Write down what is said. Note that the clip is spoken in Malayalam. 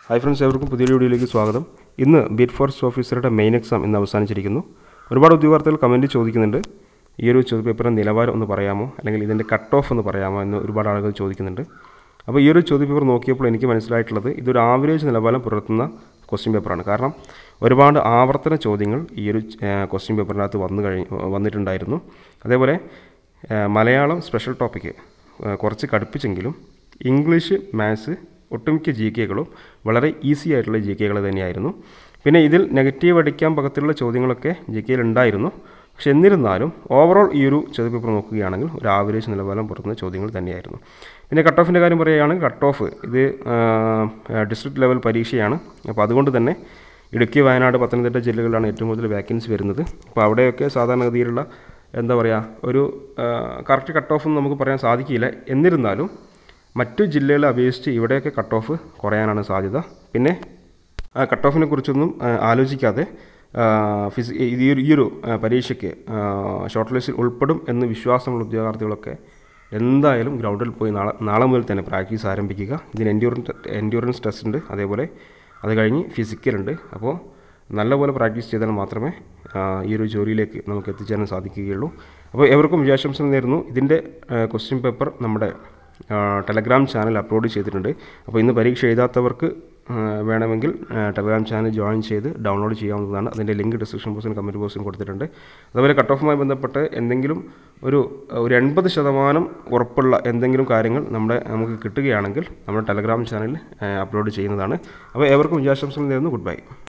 ഹായ് ഫ്രണ്ട്സ് എവർക്കും പുതിയൊരു വീഡിയോയിലേക്ക് സ്വാഗതം ഇന്ന് ബീറ്റ് ഫോറസ്റ്റ് ഓഫീസറുടെ മെയിൻ എക്സാം ഇന്ന് അവസാനിച്ചിരിക്കുന്നു ഒരുപാട് ഉദ്യോഗാർത്ഥികൾ കമൻറ്റ് ചോദിക്കുന്നുണ്ട് ഈ ഒരു ചോദ്യപേപ്പറിൻ്റെ നിലവാരം ഒന്ന് പറയാമോ അല്ലെങ്കിൽ ഇതിൻ്റെ കട്ട് ഓഫ് ഒന്ന് പറയാമോ എന്ന് ഒരുപാട് ആളുകൾ ചോദിക്കുന്നുണ്ട് അപ്പോൾ ഈ ഒരു ചോദ്യപേപ്പർ നോക്കിയപ്പോൾ എനിക്ക് മനസ്സിലായിട്ടുള്ളത് ഇതൊരു ആവറേജ് നിലവാരം പുലർത്തുന്ന ക്വസ്റ്റ്യൻ പേപ്പറാണ് കാരണം ഒരുപാട് ആവർത്തന ചോദ്യങ്ങൾ ഈ ഒരു ക്വസ്റ്റ്യൻ പേപ്പറിനകത്ത് വന്നു കഴിഞ്ഞ് വന്നിട്ടുണ്ടായിരുന്നു അതേപോലെ ആ, മലയാളം സ്പെഷ്യൽ ടോപ്പിക്ക് കുറച്ച് കടുപ്പിച്ചെങ്കിലും ഇംഗ്ലീഷ് മാത്സ് ഒട്ടുമിക്ക ജി കെകളും വളരെ ഈസി ആയിട്ടുള്ള ജി കെകൾ തന്നെയായിരുന്നു പിന്നെ ഇതിൽ നെഗറ്റീവ് അടിക്കാൻ പകത്തിലുള്ള ചോദ്യങ്ങളൊക്കെ ജി കെയിൽ ഉണ്ടായിരുന്നു പക്ഷെ എന്നിരുന്നാലും ഓവറോൾ ഈ ഒരു ചോദ്യപേപ്പർ നോക്കുകയാണെങ്കിൽ ഒരു ആവറേജ് നിലവാരം പുറത്തുന്ന ചോദ്യങ്ങൾ തന്നെയായിരുന്നു പിന്നെ കട്ട് ഓഫിൻ്റെ കാര്യം പറയുകയാണെങ്കിൽ കട്ട് ഓഫ് ഇത് ഡിസ്ട്രിക്ട് ലെവൽ പരീക്ഷയാണ് അപ്പോൾ അതുകൊണ്ട് തന്നെ ഇടുക്കി വയനാട് പത്തനംതിട്ട ജില്ലകളിലാണ് ഏറ്റവും കൂടുതൽ വാക്കൻസി വരുന്നത് അപ്പോൾ അവിടെയൊക്കെ സാധാരണഗതിയിലുള്ള എന്താ പറയുക ഒരു കറക്റ്റ് കട്ട് ഓഫ് നമുക്ക് പറയാൻ സാധിക്കില്ല എന്നിരുന്നാലും മറ്റു ജില്ലകളെ അപേക്ഷിച്ച് ഇവിടെയൊക്കെ കട്ട് ഓഫ് കുറയാനാണ് സാധ്യത പിന്നെ കട്ട് ഓഫിനെ കുറിച്ചൊന്നും ആ, ആലോചിക്കാതെ ആ, ഫിസി ഈ ഒരു ഈ ഒരു ആ, പരീക്ഷയ്ക്ക് ഷോർട്ട് ലിസ്റ്റിൽ ഉൾപ്പെടും എന്ന് വിശ്വാസമുള്ള ഉദ്യോഗാർത്ഥികളൊക്കെ എന്തായാലും ഗ്രൗണ്ടിൽ പോയി നാളെ നാളെ മുതൽ തന്നെ പ്രാക്ടീസ് ആരംഭിക്കുക ഇതിന് എൻഡ്യൂറൻസ് എൻഡ്യൂറൻസ് ടെസ്റ്റ് ഉണ്ട് അതേപോലെ അത് കഴിഞ്ഞ് ഫിസിക്കൽ ഉണ്ട് അപ്പോൾ നല്ലപോലെ പ്രാക്ടീസ് ചെയ്താൽ മാത്രമേ ആ, ഈ ഒരു ജോലിയിലേക്ക് നമുക്ക് എത്തിച്ചേരാൻ സാധിക്കുകയുള്ളൂ അപ്പോൾ എവർക്കും വിജയാശംസ നേരുന്നു ഇതിൻ്റെ ക്വസ്റ്റ്യൻ പേപ്പർ നമ്മുടെ ആ, ടെലഗ്രാം ചാനൽ അപ്ലോഡ് ചെയ്തിട്ടുണ്ട് അപ്പോൾ ഇന്ന് പരീക്ഷ എഴുതാത്തവർക്ക് ആ, വേണമെങ്കിൽ ആ, ടെലഗ്രാം ചാനൽ ജോയിൻ ചെയ്ത് ഡൗൺലോഡ് ചെയ്യാവുന്നതാണ് അതിൻ്റെ ലിങ്ക് ഡിസ്ക്രിപ്ഷൻ ബോക്സിലും കമൻറ്റ് ബോക്സിലും കൊടുത്തിട്ടുണ്ട് അതുപോലെ കട്ട് ഓഫുമായി ബന്ധപ്പെട്ട് എന്തെങ്കിലും ഒരു ഒരു എൺപത് ശതമാനം ഉറപ്പുള്ള എന്തെങ്കിലും കാര്യങ്ങൾ നമ്മുടെ നമുക്ക് കിട്ടുകയാണെങ്കിൽ നമ്മുടെ ടെലഗ്രാം ചാനലിൽ അപ്ലോഡ് ചെയ്യുന്നതാണ് അപ്പോൾ എവർക്കും വിജയാശംസകൾ നേരുന്നു ഗുഡ് ബൈ